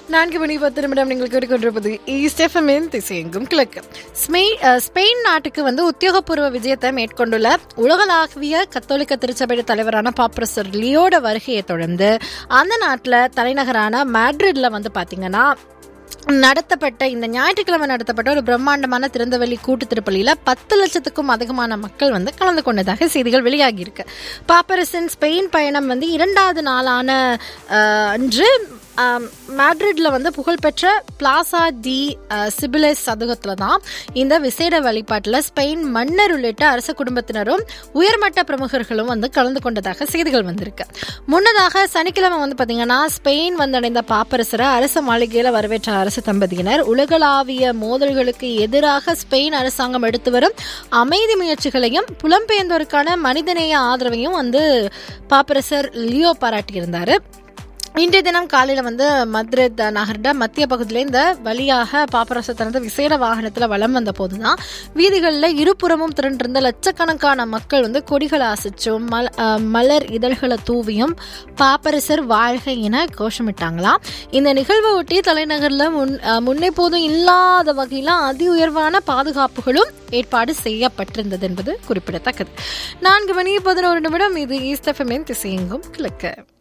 நான்கு மணி பத்து நிமிடம் நீங்கள் கேட்டுக்கொண்டிருப்பது ஈஸ்ட் எஃப்எம்இன் திசையெங்கும் கிழக்கு ஸ்மெய் அஹ், ஸ்பெயின் நாட்டுக்கு வந்து உத்தியோகபூர்வ விஜயத்தை மேற்கொண்டுள்ள உலகளாவிய கத்தோலிக்க திருச்சபையின் தலைவரான பாப்ரசர் லியோட வருகையை தொடர்ந்து அந்த நாட்டில் தலைநகரான மேட்ரிட்ல வந்து பார்த்தீங்கன்னா நடத்தப்பட்ட இந்த ஞாயிற்றுக்கிழமை நடத்தப்பட்ட ஒரு பிரம்மாண்டமான திறந்தவெளி கூட்டு திருப்பலியில பத்து லட்சத்துக்கும் அதிகமான மக்கள் வந்து கலந்து கொண்டதாக செய்திகள் வெளியாகி இருக்கு பாப்பரசின் ஸ்பெயின் பயணம் வந்து இரண்டாவது நாளான அஹ், அன்று ஆம், மேட்ரிட்ல வந்து புகழ்பெற்ற பிளாசா டி அஹ், சிபிலஸ் சதுகத்துல தான் இந்த விசேட வழிபாட்டில் ஸ்பெயின் மன்னர் உள்ளிட்ட அரச குடும்பத்தினரும் உயர்மட்ட பிரமுகர்களும் வந்து கலந்து கொண்டதாக செய்திகள் வந்திருக்கு முன்னதாக சனிக்கிழமை வந்து பார்த்தீங்கன்னா ஸ்பெயின் வந்தடைந்த பாப்பரசரை அரச மாளிகையில் வரவேற்ற அரசு தம்பதியினர் உலகளாவிய மோதல்களுக்கு எதிராக ஸ்பெயின் அரசாங்கம் எடுத்து வரும் அமைதி முயற்சிகளையும் புலம்பெயர்ந்தோருக்கான மனிதநேய ஆதரவையும் வந்து பாப்பரசர் லியோ பாராட்டியிருந்தாரு இன்றைய தினம் காலையில் வந்து மத்ரித் நகர்ட மத்திய பகுதியில் இந்த வழியாக பாப்பரச தனது விசேட வாகனத்தில் வலம் வந்த போது தான் வீதிகளில் இருபுறமும் திரண்டிருந்த லட்சக்கணக்கான மக்கள் வந்து கொடிகளை அசைச்சும் மல் அஹ், மலர் இதழ்களை தூவியும் பாப்பரசர் வாழ்க என கோஷமிட்டாங்களாம் இந்த நிகழ்வை ஒட்டி தலைநகரில் முன் அஹ், முன்னெப்போதும் இல்லாத வகையில் அதி உயர்வான பாதுகாப்புகளும் ஏற்பாடு செய்யப்பட்டிருந்தது என்பது குறிப்பிடத்தக்கது நான்கு மணி பதினோரு நிமிடம் இது ஈஸ்ட் எஃப்எம்மின் திசையெங்கும் கிழக்கு